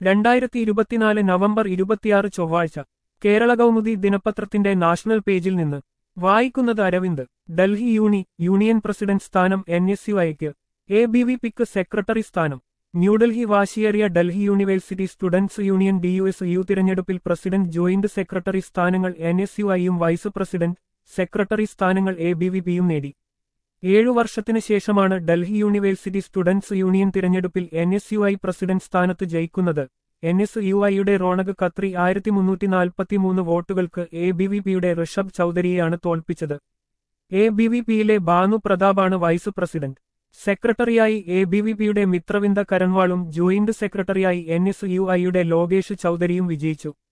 രണ്ടായിരത്തി ഇരുപത്തിനാല് നവംബർ ഇരുപത്തിയാറ് ചൊവ്വാഴ്ച കേരള കൗമുദി ദിനപത്രത്തിന്റെ നാഷണൽ പേജിൽ നിന്ന് വായിക്കുന്നത് Aravind Delhi uni union president സ്ഥാനം എൻ എസ് യു ഐക്ക് എ ബി വി പിക്ക് സെക്രട്ടറി സ്ഥാനം ന്യൂഡൽഹി വാശിയേറിയ Delhi university students union D U S U തിരഞ്ഞെടുപ്പിൽ പ്രസിഡന്റ് ജോയിന്റ് സെക്രട്ടറി സ്ഥാനങ്ങൾ എൻ എസ് യു ഐയും വൈസ് പ്രസിഡന്റ് സെക്രട്ടറി സ്ഥാനങ്ങൾ എ ബി വി പിയും നേടി ഏഴു വർഷത്തിനു ശേഷമാണ് ഡൽഹി യൂണിവേഴ്സിറ്റി സ്റ്റുഡൻസ് യൂണിയൻ തിരഞ്ഞെടുപ്പിൽ N S U I president സ്ഥാനത്ത് ജയിക്കുന്നത് എൻ എസ് യു ഐയുടെ റോണക് ഖത്രി ആയിരത്തി മുന്നൂറ്റി നാൽപ്പത്തിമൂന്ന് വോട്ടുകൾക്ക് എ ബി വി പിയുടെ ഋഷഭ് ചൌധരിയെയാണ് തോൽപ്പിച്ചത് എ ബി വി പിയിലെ ബാനു പ്രതാപാണ് വൈസ് പ്രസിഡന്റ് സെക്രട്ടറിയായി എ ബി വി പിയുടെ മിത്രവിന്ദ കരൺവാളും ജോയിന്റ് സെക്രട്ടറിയായി എൻ എസ് യു ഐയുടെ ലോകേഷ് ചൌധരിയും വിജയിച്ചു